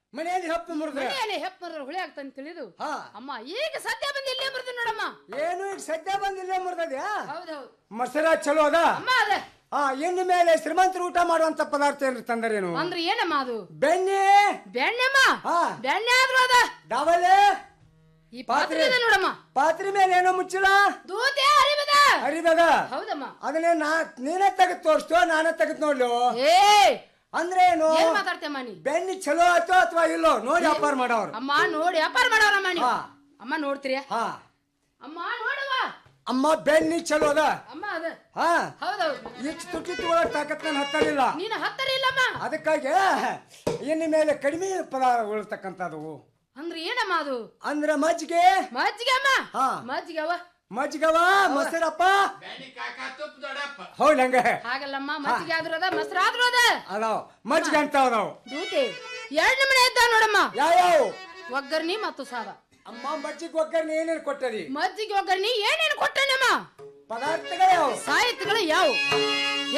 ಮನೆಯಲ್ಲಿ ಹಪ್ಪು ಮುರಿದ್ರೆ ಮನೆಯಲ್ಲಿ ಹೆಪ್ಪರ ಹುಳಿ ಆಗ್ತಾನೆ ತಿಳಿದು ಹಾ ಅಮ್ಮ ಈಗ ಸದ್ಯ ಬಂದು ಇಲ್ಲೇ ಬರ್ತದೆ ನೋಡಮ್ಮ ಏನು ಈಗ ಸದ್ಯ ಬಂದಿಲ್ಲ ಮುರಿದ್ಯಾ ಹೌದೌದು ಮೊಸರ ಚಲೋ ಅದ ಅಮ್ಮ ಅದ ಹಾ ಇನ್ನು ಮೇಲೆ ಶ್ರೀಮಂತರು ಊಟ ಮಾಡುವಂತ ಪದಾರ್ಥ ಏನ್ರಿ ತಂದರೇನು ಅಂದ್ರೆ ಏನಮ್ಮ ಅದು ಬೆಣ್ಣೆ ಬೆಣ್ಣೆಮ್ಮ ಹಾ ಬೆಣ್ಣೆ ಆದ್ರೂ ಅದ ಡವಲೆ ಈ ಪಾತ್ರೆ ಇದೆ ನೋಡಮ್ಮ ಪಾತ್ರೆ ಮೇಲೆ ಏನೋ ಮುಚ್ಚಿಲ್ಲ ದೂತೆ ಅರಿಬದ ಅರಿಬದ ಹೌದಮ್ಮ ಅದನ್ನೇ ನಾ ನೀನೇ ತೆಗೆದು ತೋರಿಸ್ತೋ ನಾನೇ ತೆಗೆದು ನೋಡ್ಲು ಏ ಅಂದ್ರೆ ಏನು ಏನ್ ಮಾತಾಡ್ತೇಮ್ಮ ನೀ ಬೆಣ್ಣೆ ಚಲೋ ಆಯ್ತೋ ಅಥವಾ ಇಲ್ಲೋ ನೋಡಿ ವ್ಯಾಪಾರ ಮಾಡವ್ರು ಅಮ್ಮ ನೋಡಿ ವ್ಯಾಪಾರ ಮಾಡೋರಮ್ಮ ನೀವು ಹಾ. ಅಮ್ಮ ನೋಡ್ತೀರಿ ಹಾ ಅಮ್ಮ ನೋಡುವ ಅಮ್ಮ ಬೆಣ್ಣೆ ಚಲೋ ಅದ ಅಮ್ಮ ಅದ ಹಾ ಹೌದೌದು ಇಷ್ಟು ತುಟ್ಟಿ ತಗೊಳಕ್ ತಾಕತ್ ನಾನು ಹತ್ತಲಿಲ್ಲ ನೀನು ಹತ್ತರ ಇಲ್ಲಮ್ಮ ಅದಕ್ಕಾಗಿ ಇನ್ನು ಮೇಲೆ ಕಡಿಮೆ ಪದಾರ್ಥ ಉಳ್ತಕ್ಕಂಥದ್ದು ಅಂದ್ರೆ ಏನಮ್ಮ ಅದು ಅಂದ್ರೆ ಮಜ್ಜಿಗೆ ಮಜ್ಜಿಗೆ ಅಮ್ಮ ಹಾ. ಮಜ್ಜಿಗೆ ಅವ ಮಜ್ಜಿಗವ ಮೊಸರಪ್ಪ ಹೌದ್ ಹಂಗ ಹಾಗಲ್ಲಮ್ಮ ಮಜ್ಜಿಗೆ ಆದ್ರೂ ಅದ ಮೊಸರು ಆದ್ರೂ ಅದ ಅದಾವ್ ಮಜ್ಜಿಗೆ ಅಂತ ಅದಾವ್ ದೂತೆ ಎರಡು ನಮನೆ ಇದ್ದ ನೋಡಮ್ಮ ಯಾವ್ಯಾವ ಒಗ್ಗರ್ನಿ ಮತ್ತು ಸಾದ ಅಮ್ಮ ಮಜ್ಜಿಗೆ ಒಗ್ಗರಣೆ ಏನೇನು ಕೊಟ್ಟದಿ ಮಜ್ಜಿಗೆ ಒಗ್ಗರ್ನಿ ಏನೇನು ಕೊಟ್ಟನಮ್ಮ ಪದಾರ್ಥಗಳು ಯಾವ ಸಾಹಿತ್ಯಗಳು ಯಾವ